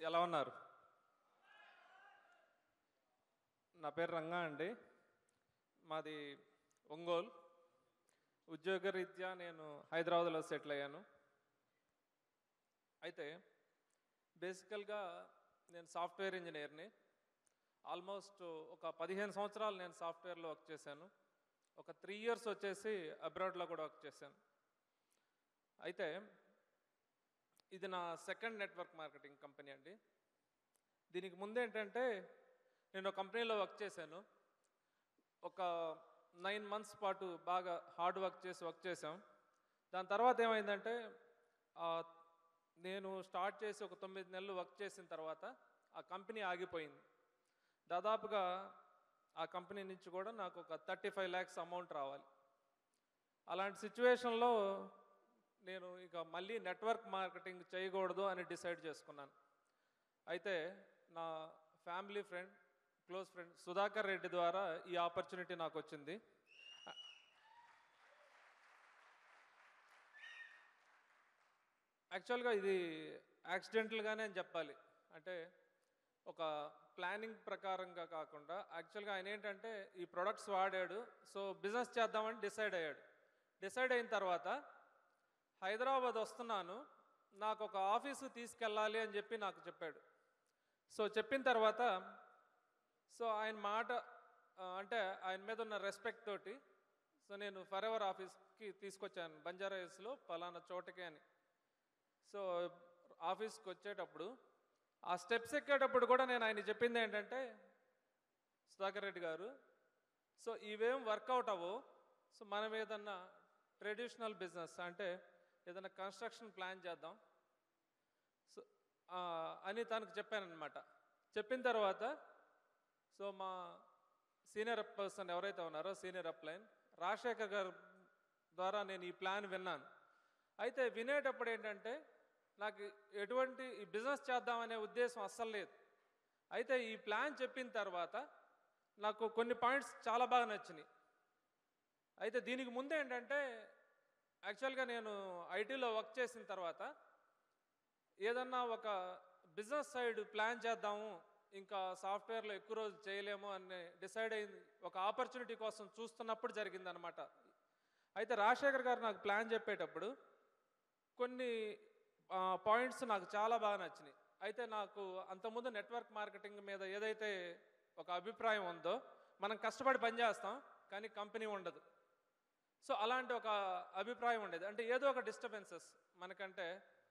ఎలా ఉన్నారు నా పేరు రంగా అండి మాది ఒంగోలు ఉద్యోగరీత్యా నేను హైదరాబాద్లో సెటిల్ అయ్యాను అయితే బేసికల్గా నేను సాఫ్ట్వేర్ ఇంజనీర్ని ఆల్మోస్ట్ ఒక పదిహేను సంవత్సరాలు నేను సాఫ్ట్వేర్లో వర్క్ చేశాను ఒక త్రీ ఇయర్స్ వచ్చేసి అబ్రాడ్లో కూడా వర్క్ చేశాను అయితే ఇది నా సెకండ్ నెట్వర్క్ మార్కెటింగ్ కంపెనీ అండి దీనికి ముందు ఏంటంటే నేను ఒక కంపెనీలో వర్క్ చేశాను ఒక నైన్ మంత్స్ పాటు బాగా హార్డ్ వర్క్ చేసి వర్క్ చేశాం దాని తర్వాత ఏమైందంటే ఆ, నేను స్టార్ట్ చేసి ఒక తొమ్మిది నెలలు వర్క్ చేసిన తర్వాత ఆ కంపెనీ ఆగిపోయింది దాదాపుగా ఆ కంపెనీ నుంచి కూడా నాకు ఒక థర్టీ ఫైవ్ ల్యాక్స్ అమౌంట్ రావాలి అలాంటి సిచ్యువేషన్లో నేను ఇక మళ్ళీ నెట్వర్క్ మార్కెటింగ్ చేయకూడదు అని డిసైడ్ చేసుకున్నాను అయితే నా family friend close friend Sudhakar Reddy ద్వారా ఈ ఆపర్చునిటీ నాకు వచ్చింది యాక్చువల్గా ఇది యాక్సిడెంటల్గానే అని చెప్పాలి అంటే ఒక ప్లానింగ్ ప్రకారంగా కాకుండా యాక్చువల్గా ఆయన ఏంటంటే ఈ ప్రొడక్ట్స్ వాడాడు సో బిజినెస్ చేద్దామని డిసైడ్ అయ్యాడు డిసైడ్ అయిన తర్వాత హైదరాబాద్ వస్తున్నాను నాకు ఒక ఆఫీసు తీసుకెళ్ళాలి అని చెప్పి నాకు చెప్పాడు సో చెప్పిన తర్వాత సో ఆయన మాట ఆ, అంటే ఆయన మీద ఉన్న రెస్పెక్ట్ తోటి సో నేను ఫర్ ఎవర్ ఆఫీస్కి తీసుకొచ్చాను బంజారా హిల్స్లో పలానా చోటకి అని సో ఆఫీస్కి వచ్చేటప్పుడు ఆ స్టెప్స్ ఎక్కేటప్పుడు కూడా నేను ఆయన చెప్పింది ఏంటంటే సుధాకర్ రెడ్డి గారు సో ఇవేం వర్కౌట్ అవ్వవు సో మనం ఏదన్నా ట్రెడిషనల్ బిజినెస్ అంటే ఏదైనా కన్స్ట్రక్షన్ ప్లాన్ చేద్దాం సో ఆ, అని తనకు చెప్పానమాట చెప్పిన తర్వాత సో మా సీనియర్ పర్సన్ ఎవరైతే ఉన్నారో సీనియర్ అప్లైన్ రాజశేఖర్ గారు ద్వారా నేను ఈ ప్లాన్ విన్నాను అయితే వినేటప్పుడు ఏంటంటే నాకు ఎటువంటి ఈ బిజినెస్ చేద్దామనే ఉద్దేశం అస్సలు లేదు అయితే ఈ ప్లాన్ చెప్పిన తర్వాత నాకు కొన్ని పాయింట్స్ చాలా బాగా నచ్చినాయి అయితే దీనికి ముందు ఏంటంటే యాక్చువల్గా నేను ఐటీలో వర్క్ చేసిన తర్వాత ఏదన్నా ఒక బిజినెస్ సైడ్ ప్లాన్ చేద్దాము ఇంకా సాఫ్ట్వేర్లో ఎక్కువ రోజులు చేయలేము అని డిసైడ్ అయింది ఒక ఆపర్చునిటీ కోసం చూస్తున్నప్పుడు జరిగిందనమాట అయితే రాజశేఖర్ గారు నాకు ప్లాన్ చెప్పేటప్పుడు కొన్ని పాయింట్స్ నాకు చాలా బాగా నచ్చినాయి అయితే నాకు అంతకుముందు నెట్వర్క్ మార్కెటింగ్ మీద ఏదైతే ఒక అభిప్రాయం ఉందో మనం కష్టపడి పనిచేస్తాం కానీ కంపెనీ ఉండదు సో అలాంటి ఒక అభిప్రాయం ఉండేది అంటే ఏదో ఒక డిస్టర్బెన్సెస్ మనకంటే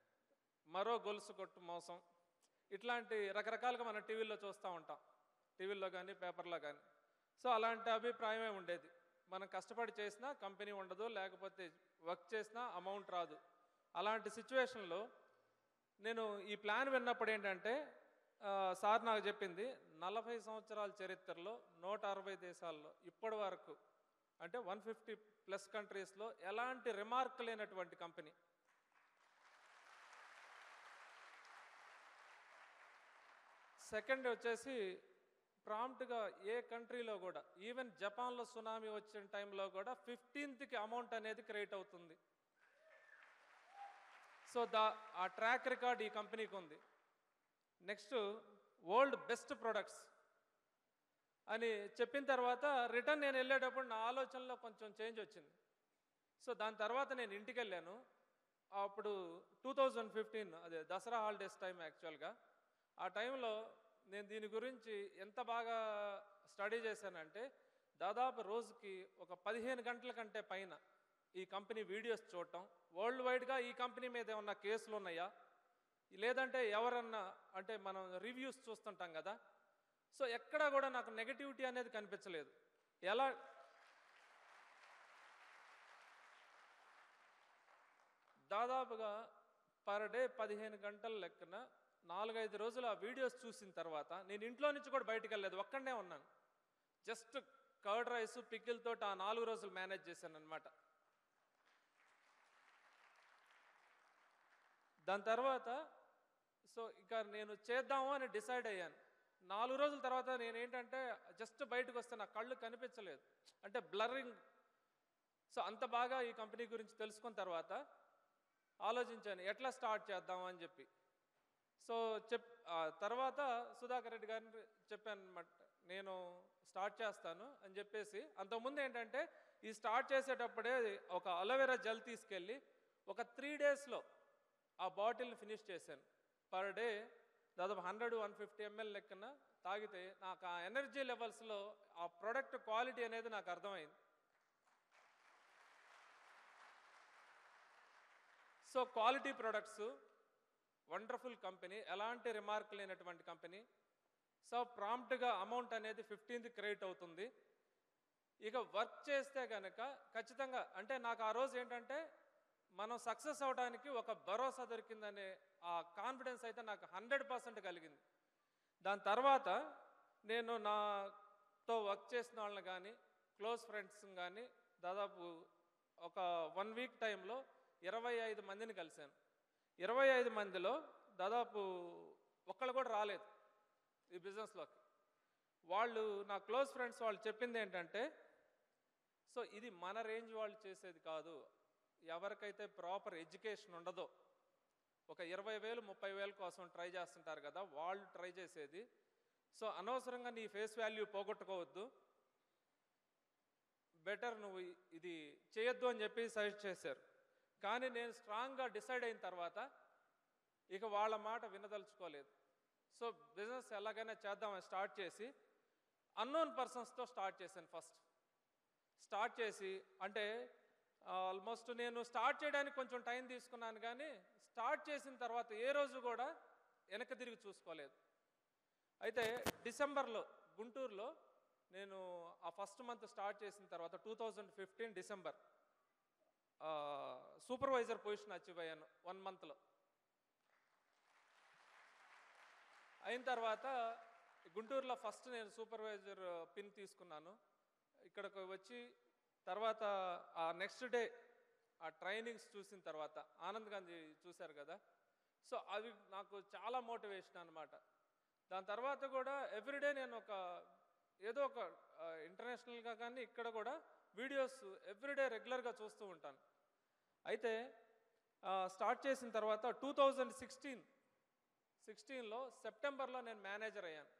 మరో గొలుసు కొట్టు మోసం ఇట్లాంటి రకరకాలుగా మనం టీవీల్లో చూస్తూ ఉంటాం టీవీల్లో కానీ పేపర్లో కానీ సో అలాంటి అభిప్రాయమే ఉండేది మనం కష్టపడి చేసినా కంపెనీ ఉండదు లేకపోతే వర్క్ చేసినా అమౌంట్ రాదు అలాంటి సిచ్యువేషన్లో నేను ఈ ప్లాన్ విన్నప్పుడు ఏంటంటే ఆ, సార్ నాకు చెప్పింది నలభై సంవత్సరాల చరిత్రలో నూట అరవై దేశాల్లో ఇప్పటి వరకు అంటే వన్ ఫిఫ్టీ ప్లస్ కంట్రీస్లో ఎలాంటి రిమార్క్ లేనటువంటి కంపెనీ సెకండ్ వచ్చేసి ప్రాంప్ట్గా ఏ కంట్రీలో కూడా ఈవెన్ జపాన్లో సునామీ వచ్చిన టైంలో కూడా ఫిఫ్టీన్త్కి అమౌంట్ అనేది క్రియేట్ అవుతుంది సో దా ఆ ట్రాక్ రికార్డ్ ఈ కంపెనీకి ఉంది నెక్స్ట్ వరల్డ్ బెస్ట్ ప్రొడక్ట్స్ అని చెప్పిన తర్వాత రిటర్న్ నేను వెళ్ళేటప్పుడు నా ఆలోచనలో కొంచెం చేంజ్ వచ్చింది సో దాని తర్వాత నేను ఇంటికి వెళ్ళాను అప్పుడు టూ థౌజండ్ ఫిఫ్టీన్ అదే దసరా హాలిడేస్ టైం యాక్చువల్గా ఆ టైంలో నేను దీని గురించి ఎంత బాగా స్టడీ చేశానంటే దాదాపు రోజుకి ఒక పదిహేను గంటల కంటే పైన ఈ కంపెనీ వీడియోస్ చూడటం వరల్డ్ వైడ్గా ఈ కంపెనీ మీద ఏమన్నా కేసులు ఉన్నాయా లేదంటే ఎవరన్నా అంటే మనం రివ్యూస్ చూస్తుంటాం కదా సో ఎక్కడా కూడా నాకు నెగటివిటీ అనేది కనిపించలేదు ఎలా దాదాపుగా పర్ డే పదిహేను గంటల లెక్కన నాలుగైదు రోజులు ఆ వీడియోస్ చూసిన తర్వాత నేను ఇంట్లో నుంచి కూడా బయటికి వెళ్ళలేదు ఒక్కడనే ఉన్నాను జస్ట్ కర్డ్ రైస్ పికిల్తో ఆ నాలుగు రోజులు మేనేజ్ చేశాను అనమాట దాని తర్వాత సో ఇక నేను చేద్దాము అని డిసైడ్ అయ్యాను నాలుగు రోజుల తర్వాత నేను ఏంటంటే జస్ట్ బయటకు వస్తే నా కళ్ళు కనిపించలేదు అంటే బ్లరింగ్ సో అంత బాగా ఈ కంపెనీ గురించి తెలుసుకున్న తర్వాత ఆలోచించాను ఎట్లా స్టార్ట్ చేద్దాం అని చెప్పి సో చెప్ ఆ తర్వాత సుధాకర్ రెడ్డి గారిని చెప్పాను అనమాట నేను స్టార్ట్ చేస్తాను అని చెప్పేసి అంతకుముందు ఏంటంటే ఈ స్టార్ట్ చేసేటప్పుడే ఒక అలోవెరా జెల్ తీసుకెళ్ళి ఒక త్రీ డేస్లో ఆ బాటిల్ని ఫినిష్ చేశాను పర్ డే దాదాపు హండ్రెడ్ వన్ ఫిఫ్టీ ఎంఎల్ లెక్కన తాగితే నాకు ఆ ఎనర్జీ లెవెల్స్లో ఆ ప్రోడక్ట్ క్వాలిటీ అనేది నాకు అర్థమైంది so quality products wonderful company ఎలాంటి రిమార్క్ లేనటువంటి కంపెనీ సో ప్రాంప్ట్గా అమౌంట్ అనేది ఫిఫ్టీన్త్ క్రెడిట్ అవుతుంది ఇక వర్క్ చేస్తే కనుక ఖచ్చితంగా అంటే నాకు ఆ రోజు ఏంటంటే మనం సక్సెస్ అవడానికి ఒక భరోసా దొరికిందనే ఆ కాన్ఫిడెన్స్ అయితే నాకు హండ్రెడ్ పర్సెంట్ కలిగింది దాని తర్వాత నేను నాతో వర్క్ చేసిన వాళ్ళని కానీ క్లోజ్ ఫ్రెండ్స్ కానీ దాదాపు ఒక వన్ వీక్ టైంలో ఇరవై ఐదు మందిని కలిశాను ఇరవై ఐదు మందిలో దాదాపు ఒక్కళ్ళు కూడా రాలేదు ఈ బిజినెస్లోకి వాళ్ళు నా క్లోజ్ ఫ్రెండ్స్ వాళ్ళు చెప్పింది ఏంటంటే సో ఇది మన రేంజ్ వాళ్ళు చేసేది కాదు ఎవరికైతే ప్రాపర్ ఎడ్యుకేషన్ ఉండదో ఒక ఇరవై వేలు ముప్పై వేల కోసం ట్రై చేస్తుంటారు కదా వాళ్ళు ట్రై చేసేది సో అనవసరంగా నీ ఫేస్ వాల్యూ పోగొట్టుకోవద్దు బెటర్ నువ్వు ఇ- ఇది చేయొద్దు అని చెప్పి సజెస్ట్ చేశారు కానీ నేను స్ట్రాంగ్గా డిసైడ్ అయిన తర్వాత ఇక వాళ్ళ మాట వినదలుచుకోలేదు సో బిజినెస్ ఎలాగైనా చేద్దామని స్టార్ట్ చేసి అన్నోన్ పర్సన్స్తో స్టార్ట్ చేశాను ఫస్ట్ స్టార్ట్ చేసి అంటే ఆల్మోస్ట్ నేను స్టార్ట్ చేయడానికి కొంచెం టైం తీసుకున్నాను కానీ స్టార్ట్ చేసిన తర్వాత ఏ రోజు కూడా వెనక్కి తిరిగి చూసుకోలేదు అయితే డిసెంబర్లో గుంటూరులో నేను ఆ ఫస్ట్ మంత్ స్టార్ట్ చేసిన తర్వాత two thousand fifteen December supervisor position achieve అయ్యాను వన్ మంత్లో అయిన తర్వాత గుంటూరులో ఫస్ట్ నేను సూపర్వైజర్ పిన్ తీసుకున్నాను ఇక్కడికి వచ్చి తర్వాత ఆ నెక్స్ట్ డే ఆ ట్రైనింగ్స్ చూసిన తర్వాత ఆనంద్ గాంధీ చూశారు కదా సో అవి నాకు చాలా మోటివేషన్ అనమాట దాని తర్వాత కూడా ఎవ్రీడే నేను ఒక ఏదో ఒక ఇంటర్నేషనల్గా కానీ ఇక్కడ కూడా వీడియోస్ ఎవ్రీడే రెగ్యులర్గా చూస్తూ ఉంటాను అయితే స్టార్ట్ చేసిన తర్వాత టూ థౌజండ్ సిక్స్టీన్ సిక్స్టీన్లో సెప్టెంబర్లో నేను మేనేజర్ అయ్యాను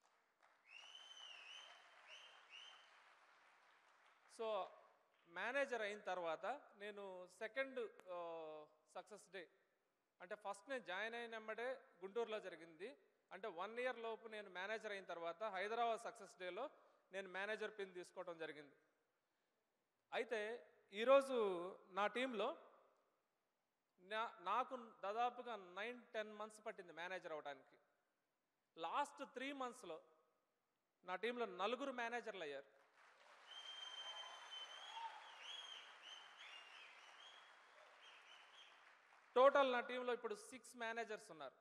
సో మేనేజర్ అయిన తర్వాత నేను సెకండ్ సక్సెస్ డే అంటే ఫస్ట్ నేను జాయిన్ అయిన వెంబడే గుంటూరులో జరిగింది అంటే వన్ ఇయర్ లోపు నేను మేనేజర్ అయిన తర్వాత హైదరాబాద్ సక్సెస్ డేలో నేను మేనేజర్ పిన్ తీసుకోవడం జరిగింది అయితే ఈరోజు నా టీంలో నా నాకు దాదాపుగా నైన్ టెన్ మంత్స్ పట్టింది మేనేజర్ అవడానికి లాస్ట్ త్రీ మంత్స్లో నా టీంలో నలుగురు మేనేజర్లు అయ్యారు టోటల్ నా టీంలో ఇప్పుడు సిక్స్ మేనేజర్స్ ఉన్నారు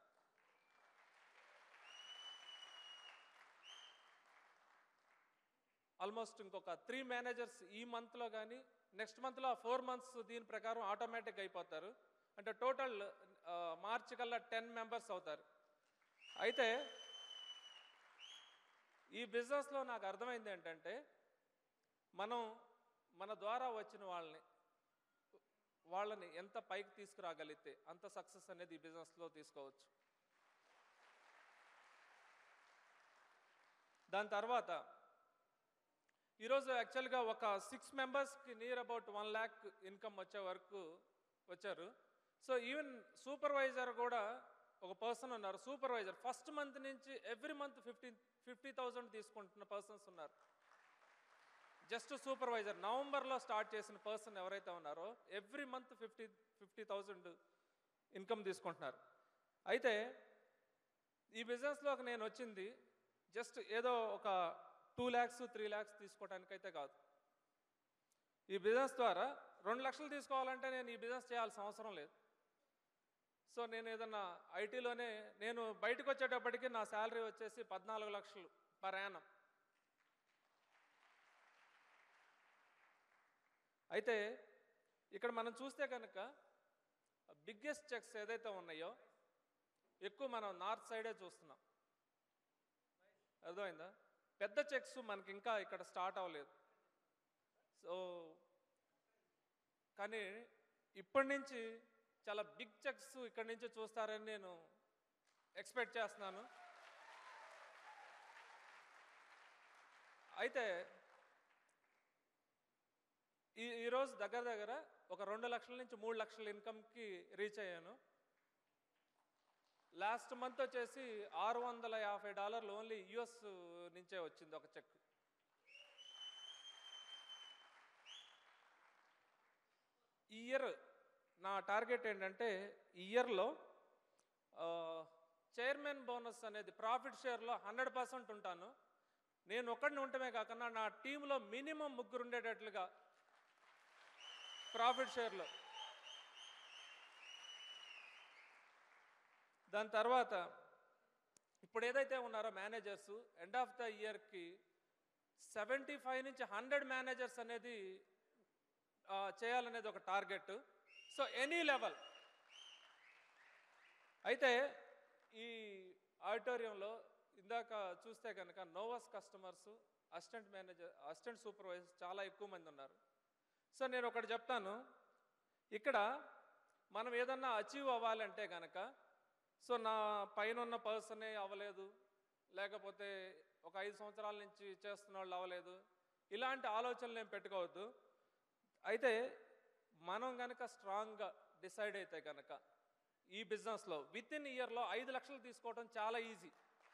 ఆల్మోస్ట్ ఇంకొక త్రీ మేనేజర్స్ ఈ మంత్లో కానీ నెక్స్ట్ మంత్లో ఫోర్ మంత్స్ దీని ప్రకారం ఆటోమేటిక్ అయిపోతారు అంటే టోటల్ మార్చి కల్లా టెన్ మెంబర్స్ అవుతారు అయితే ఈ బిజినెస్లో నాకు అర్థమైంది ఏంటంటే మనం మన ద్వారా వచ్చిన వాళ్ళని వాళ్ళని ఎంత పైకి తీసుకురాగలిగితే అంత సక్సెస్ అనేది ఈ బిజినెస్లో తీసుకోవచ్చు దాని తర్వాత ఈరోజు యాక్చువల్గా ఒక సిక్స్ మెంబర్స్కి near about one lakh income వచ్చే వరకు వచ్చారు సో ఈవెన్ సూపర్వైజర్ కూడా ఒక పర్సన్ ఉన్నారు సూపర్వైజర్ ఫస్ట్ మంత్ నుంచి every month fifty fifty thousand తీసుకుంటున్న పర్సన్స్ ఉన్నారు జస్ట్ సూపర్వైజర్ నవంబర్లో స్టార్ట్ చేసిన పర్సన్ ఎవరైతే ఉన్నారో every month fifty fifty thousand income తీసుకుంటున్నారు అయితే ఈ బిజినెస్లోకి నేను వచ్చింది జస్ట్ ఏదో ఒక టూ ల్యాక్స్ త్రీ ల్యాక్స్ తీసుకోవడానికైతే కాదు ఈ బిజినెస్ ద్వారా రెండు లక్షలు తీసుకోవాలంటే నేను ఈ బిజినెస్ చేయాల్సిన అవసరం లేదు సో నేను ఏదన్నా ఐటీలోనే నేను బయటకు వచ్చేటప్పటికి నా శాలరీ వచ్చేసి పద్నాలుగు లక్షలు పర్ యానం అయితే ఇక్కడ మనం చూస్తే కనుక బిగ్గెస్ట్ చెక్స్ ఏదైతే ఉన్నాయో ఎక్కువ మనం నార్త్ సైడే చూస్తున్నాం అర్థమైందా పెద్ద చెక్స్ మనకి ఇంకా ఇక్కడ స్టార్ట్ అవ్వలేదు సో కానీ ఇప్పటి నుంచి చాలా బిగ్ చెక్స్ ఇక్కడి నుంచి చూస్తారని నేను ఎక్స్పెక్ట్ చేస్తున్నాను అయితే ఈ ఈరోజు దగ్గర దగ్గర ఒక రెండు లక్షల నుంచి మూడు లక్షల ఇన్కమ్కి రీచ్ అయ్యాను లాస్ట్ మంత్ వచ్చేసి ఆరు వందల యాభై డాలర్లు ఓన్లీ యుఎస్ నుంచే వచ్చింది ఒక చెక్ ఈ ఇయర్ నా టార్గెట్ ఏంటంటే ఈ ఇయర్లో చైర్మన్ బోనస్ అనేది ప్రాఫిట్ షేర్లో హండ్రెడ్ పర్సెంట్ ఉంటాను నేను ఒక్కడిని ఉండటమే కాకుండా నా టీంలో మినిమం ముగ్గురు ఉండేటట్లుగా ప్రాఫిట్ షేర్లో దాని తర్వాత ఇప్పుడు ఏదైతే ఉన్నారో మేనేజర్స్ ఎండ్ ఆఫ్ ద ఇయర్కి సెవెంటీ ఫైవ్ నుంచి హండ్రెడ్ మేనేజర్స్ అనేది ఆ, చేయాలనేది ఒక టార్గెట్ సో ఎనీ లెవెల్ అయితే ఈ ఆడిటోరియంలో ఇందాక చూస్తే కనుక నోవస్ customers assistant manager assistant supervisor చాలా ఎక్కువ మంది ఉన్నారు సో నేను ఒకటి చెప్తాను ఇక్కడ మనం ఏదన్నా అచీవ్ అవ్వాలంటే కనుక సో నా పైన ఉన్న పర్సనే అవ్వలేదు లేకపోతే ఒక ఐదు సంవత్సరాల నుంచి చేస్తున్న వాళ్ళు అవ్వలేదు ఇలాంటి ఆలోచనలు ఏం పెట్టుకోవద్దు అయితే మనం కనుక స్ట్రాంగ్గా డిసైడ్ అయితే కనుక ఈ బిజినెస్లో విత్ ఇన్ ఇయర్లో ఐదు లక్షలు తీసుకోవడం చాలా ఈజీ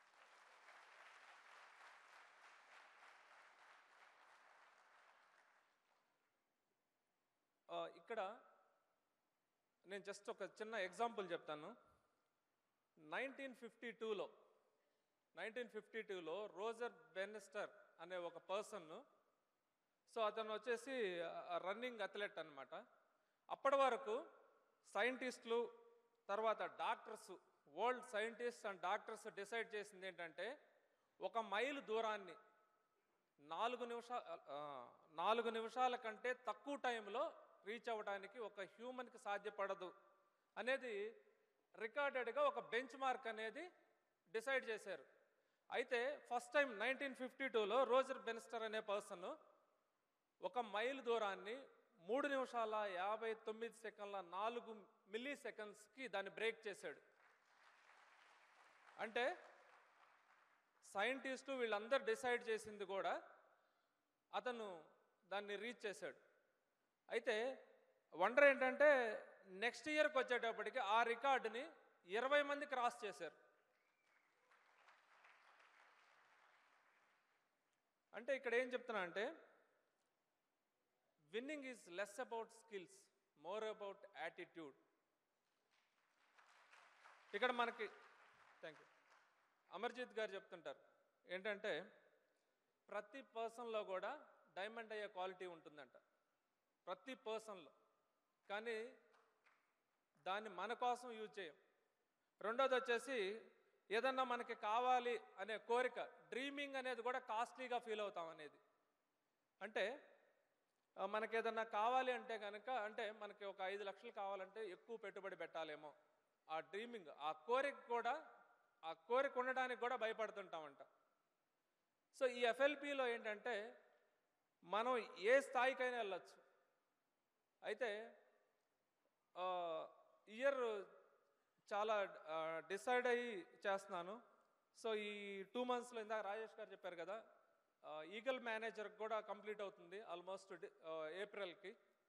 ఇక్కడ నేను జస్ట్ ఒక చిన్న ఎగ్జాంపుల్ చెప్తాను నైన్టీన్ ఫిఫ్టీ టూలో నైన్టీన్ ఫిఫ్టీ టూలో రోజర్ బెనిస్టర్ అనే ఒక పర్సన్ సో అతను వచ్చేసి రన్నింగ్ అథ్లెట్ అన్నమాట అప్పటి వరకు సైంటిస్టులు తర్వాత doctors world scientist and doctors decide చేసింది ఏంటంటే ఒక మైలు దూరాన్ని నాలుగు నిమిషాల నాలుగు నిమిషాల కంటే తక్కువ టైంలో రీచ్ అవ్వడానికి ఒక హ్యూమన్కి సాధ్యపడదు అనేది రికార్డెడ్గా ఒక బెంచ్ మార్క్ అనేది డిసైడ్ చేశారు అయితే ఫస్ట్ టైం నైన్టీన్ ఫిఫ్టీ టూలో రోజర్ బెన్స్టర్ అనే పర్సన్ ఒక మైల్ దూరాన్ని మూడు నిమిషాల యాభై తొమ్మిది సెకండ్ల నాలుగు మిల్లీ సెకండ్స్కి దాన్ని బ్రేక్ చేశాడు అంటే సైంటిస్టు వీళ్ళందరూ డిసైడ్ చేసింది కూడా అతను దాన్ని రీచ్ చేశాడు అయితే వండర్ ఏంటంటే నెక్స్ట్ ఇయర్కి వచ్చేటప్పటికి ఆ రికార్డుని ఇరవై మంది క్రాస్ చేశారు అంటే ఇక్కడ ఏం చెప్తున్నా అంటే winning is less about skills more about attitude ఇక్కడ మనకి థ్యాంక్ యూ అమర్జిత్ గారు చెప్తుంటారు ఏంటంటే ప్రతి పర్సన్లో కూడా డైమండ్ అయ్యే క్వాలిటీ ఉంటుందంట ప్రతి పర్సన్లో కానీ దాన్ని మన కోసం యూజ్ చేయం రెండోది వచ్చేసి ఏదన్నా మనకి కావాలి అనే కోరిక డ్రీమింగ్ అనేది కూడా కాస్ట్లీగా ఫీల్ అవుతాం అనేది అంటే ఆ, మనకి ఏదన్నా కావాలి అంటే కనుక అంటే మనకి ఒక ఐదు లక్షలు కావాలంటే ఎక్కువ పెట్టుబడి పెట్టాలేమో ఆ డ్రీమింగ్ ఆ కోరిక కూడా ఆ కోరిక ఉండడానికి కూడా భయపడుతుంటామంట సో ఈ ఎఫ్ఎల్పిలో ఏంటంటే మనం ఏ స్థాయికైనా వెళ్ళొచ్చు అయితే ఇయర్ చాలా డిసైడ్ అయ్యి చేస్తున్నాను సో ఈ టూ మంత్స్లో ఇందాక రాజేష్ గారు చెప్పారు కదా ఈగల్ మేనేజర్ కూడా కంప్లీట్ అవుతుంది ఆల్మోస్ట్ ఏప్రిల్కి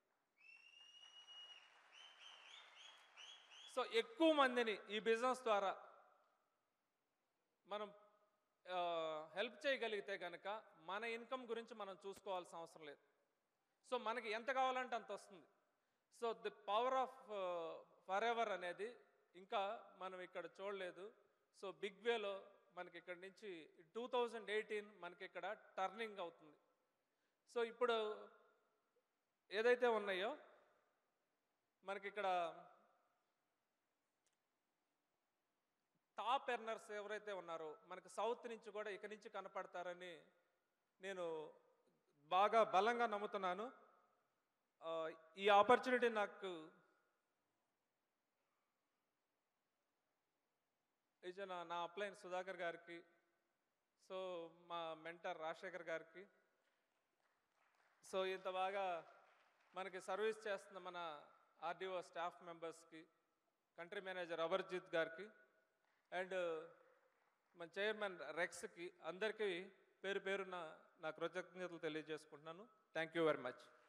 సో ఎక్కువ మందిని ఈ బిజినెస్ ద్వారా మనం హెల్ప్ చేయగలిగితే కనుక మన ఇన్కమ్ గురించి మనం చూసుకోవాల్సిన అవసరం లేదు సో మనకి ఎంత కావాలంటే అంత వస్తుంది so the power of forever అనేది ఇంకా మనం ఇక్కడ చూడలేదు సో బిగ్ వేలో మనకి ఇక్కడ నుంచి టూ థౌజండ్ ఎయిటీన్ మనకి ఇక్కడ టర్నింగ్ అవుతుంది సో ఇప్పుడు ఏదైతే ఉన్నాయో మనకి ఇక్కడ టాప్ ఎర్నర్స్ ఎవరైతే ఉన్నారో మనకి సౌత్ నుంచి కూడా ఇక నుంచి కనపడతారని నేను బాగా బలంగా నమ్ముతున్నాను ఆ, ఈ ఆపర్చునిటీ నాకు ఇచ్చిన నా అప్లైన్ సుధాకర్ గారికి సో మా మెంటర్ రాజశేఖర్ గారికి సో ఇంత బాగా మనకి సర్వీస్ చేస్తున్న మన ఆర్డీఓ స్టాఫ్ మెంబర్స్కి కంట్రీ మేనేజర్ అమర్జిత్ గారికి అండ్ మన చైర్మన్ రెక్స్కి అందరికీ పేరు పేరున నా కృతజ్ఞతలు తెలియజేసుకుంటున్నాను థ్యాంక్ యూ వెరీ మచ్